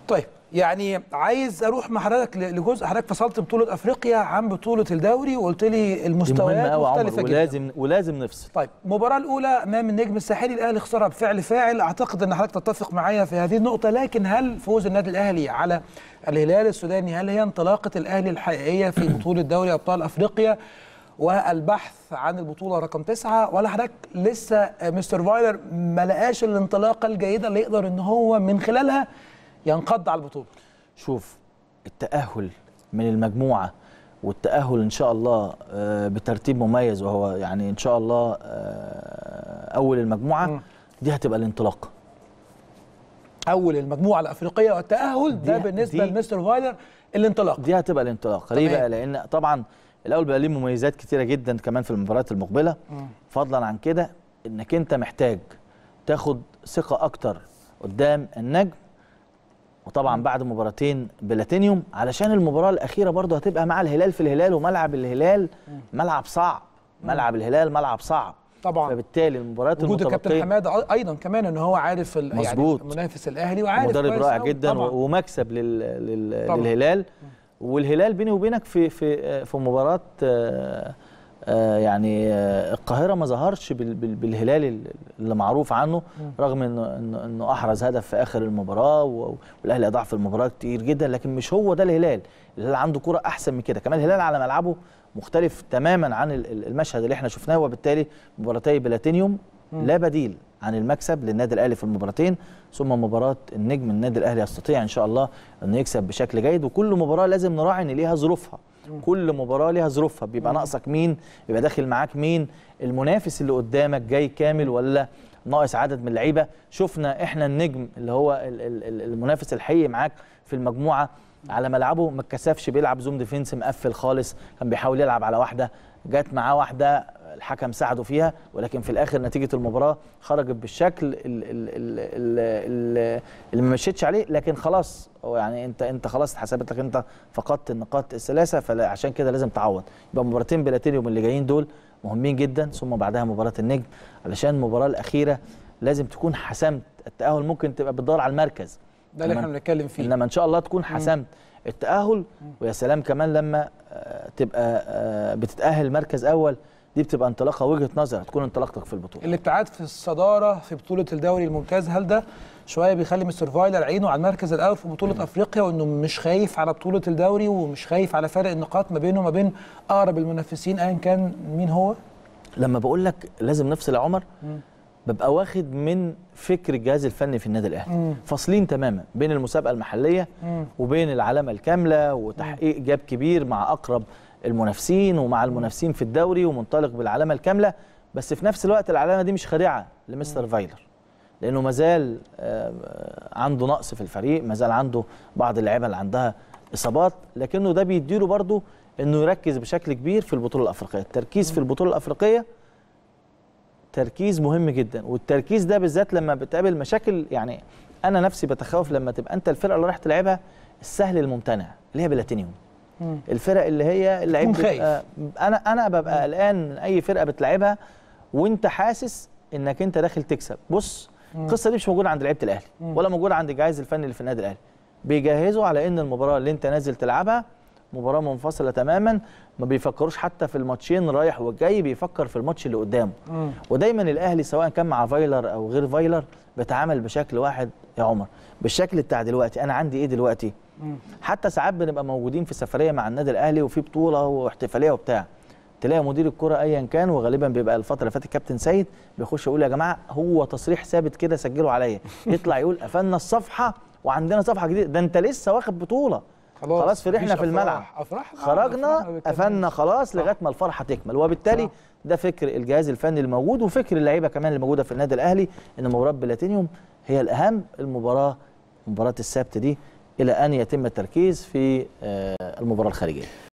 طيب يعني عايز اروح مع حضرتك ل- لجزء حضرتك فصلت بطوله افريقيا عن بطوله الدوري وقلت لي دي مهمه المستويات قوي يا عمر مختلفه جدا ولازم ولازم نفصل طيب المباراة الأولى أمام النجم الساحلي الأهلي خسرها بفعل فاعل أعتقد أن حضرتك تتفق معايا في هذه النقطة لكن هل فوز النادي الأهلي على الهلال السوداني هل هي انطلاقة الأهلي الحقيقية في بطولة دوري أبطال أفريقيا والبحث عن البطولة رقم تسعة ولا حضرتك لسه مستر فايلر ما لقاش الانطلاقة الجيدة اللي يقدر أن هو من خلالها ينقض على البطولة شوف التأهل من المجموعة والتأهل إن شاء الله آه، بترتيب مميز وهو يعني إن شاء الله آه، أول المجموعة مم. دي هتبقى الانطلاق أول المجموعة الأفريقية والتأهل ده دي- بالنسبة دي- لمستر فايلر الانطلاق دي هتبقى الانطلاق ليه تمام. بقى لأن طبعا الأول بقى ليه مميزات كتيرة جدا كمان في المباريات المقبلة مم. فضلا عن كده إنك أنت محتاج تاخد ثقة أكتر قدام النجم وطبعا بعد مباراتين بلاتينيوم علشان المباراه الاخيره برضه هتبقى مع الهلال في الهلال وملعب الهلال ملعب صعب ملعب الهلال ملعب صعب طبعا فبالتالي المباريات وجود الكابتن المتبقيه حماده أ- ايضا كمان ان هو عارف ال- يعني مظبوط. منافس الاهلي وعارف مدرب كويس رائع أوي. جدا طبعا. و- ومكسب لل... لل... طبعاً. للهلال والهلال بيني وبينك في في في مباراه آه، آه، يعني آه، القاهره ما ظهرش بال... بال... بالهلال اللي معروف عنه رغم انه انه انه احرز هدف في اخر المباراه و... والاهلي اضاع في المباراه كتير جدا لكن مش هو ده الهلال الهلال عنده كره احسن من كده كمان الهلال على ملعبه مختلف تماما عن ال- ال- المشهد اللي احنا شفناه وبالتالي مباراتي بلاتينيوم لا بديل عن المكسب للنادي الاهلي في المباراتين ثم مباراه النجم النادي الاهلي يستطيع ان شاء الله انه يكسب بشكل جيد وكل مباراه لازم نراعي ان ليها ظروفها كل مباراه ليها ظروفها بيبقى ناقصك مين بيبقى داخل معاك مين المنافس اللي قدامك جاي كامل ولا ناقص عدد من اللعيبه شفنا احنا النجم اللي هو ال- ال- ال- المنافس الحقيقي معاك في المجموعه على ملعبه ما اتكسفش بيلعب زوم ديفينس مقفل خالص كان بيحاول يلعب على واحده جت معاه واحده الحكم ساعده فيها ولكن في الاخر نتيجه المباراه خرجت بالشكل ال- ال- ال- ال- ال- اللي ما مشيتش عليه لكن خلاص هو يعني انت انت خلاص اتحسبت لك انت فقدت النقاط الثلاثه فعشان كده لازم تعوض يبقى مباراتين بلاتينيوم اللي جايين دول مهمين جدا ثم بعدها مباراه النجم علشان المباراه الاخيره لازم تكون حسمت التاهل ممكن تبقى بتدور على المركز ده اللي إنما- احنا بنتكلم فيه انما ان شاء الله تكون حسمت التاهل ويا سلام كمان لما آه، تبقى آه، بتتاهل مركز اول دي بتبقى انطلاقه وجهه نظر هتكون انطلاقتك في البطوله الابتعاد في الصداره في بطوله الدوري الممتاز هل ده شويه بيخلي مستر فايلر عينه على المركز الاول في بطوله افريقيا وانه مش خايف على بطوله الدوري ومش خايف على فرق النقاط ما بينه وما بين اقرب المنافسين ايا كان مين هو لما بقول لك لازم نفصل يا عمر ببقى واخد من فكر الجهاز الفني في النادي الاهلي مم. فاصلين تماما بين المسابقه المحليه مم. وبين العلامه الكامله وتحقيق جاب كبير مع اقرب المنافسين ومع المنافسين في الدوري ومنطلق بالعلامه الكامله بس في نفس الوقت العلامه دي مش خادعه لمستر فايلر لانه مازال آه، عنده نقص في الفريق مازال عنده بعض اللعيبه اللي عندها اصابات لكنه ده بيديله برضه انه يركز بشكل كبير في البطوله الافريقيه التركيز في البطوله الافريقيه تركيز مهم جدا والتركيز ده بالذات لما بتقابل مشاكل يعني انا نفسي بتخوف لما تبقى انت الفرقه اللي رايح تلعبها السهل الممتنع اللي هي بلاتينيوم مم. الفرق اللي هي اللعيب تكون خايف. بيبقى- انا انا ببقى قلقان من اي فرقه بتلعبها وانت حاسس انك انت داخل تكسب بص القصه دي مش موجوده عند لعيبه الاهلي ولا موجوده عند الجهاز الفني اللي في النادي الاهلي بيجهزوا على ان المباراه اللي انت نازل تلعبها مباراه منفصله تماما ما بيفكروش حتى في الماتشين رايح والجاي بيفكر في الماتش اللي قدامه مم. ودايما الاهلي سواء كان مع فايلر او غير فايلر بيتعامل بشكل واحد يا عمر بالشكل بتاع دلوقتي انا عندي ايه دلوقتي حتى ساعات بنبقى موجودين في سفريه مع النادي الاهلي وفي بطوله واحتفاليه وبتاع تلاقي مدير الكره ايا كان وغالبا بيبقى الفتره اللي فاتت كابتن سيد بيخش يقول يا جماعه هو تصريح ثابت كده سجله عليا يطلع يقول قفلنا الصفحه وعندنا صفحه جديده ده انت لسه واخد بطوله خلاص خلاص فرحنا مفيش في الملعب أفراح. افراح خرجنا أفراح ما قفلنا بيتكلمش. خلاص صح. لغايه ما الفرحه تكمل وبالتالي صح. ده فكر الجهاز الفني الموجود وفكر اللعيبه كمان اللي موجوده في النادي الاهلي ان مباراه بلاتينيوم هي الاهم المباراه مباراه السبت دي الى ان يتم التركيز في آه، المباراه الخارجيه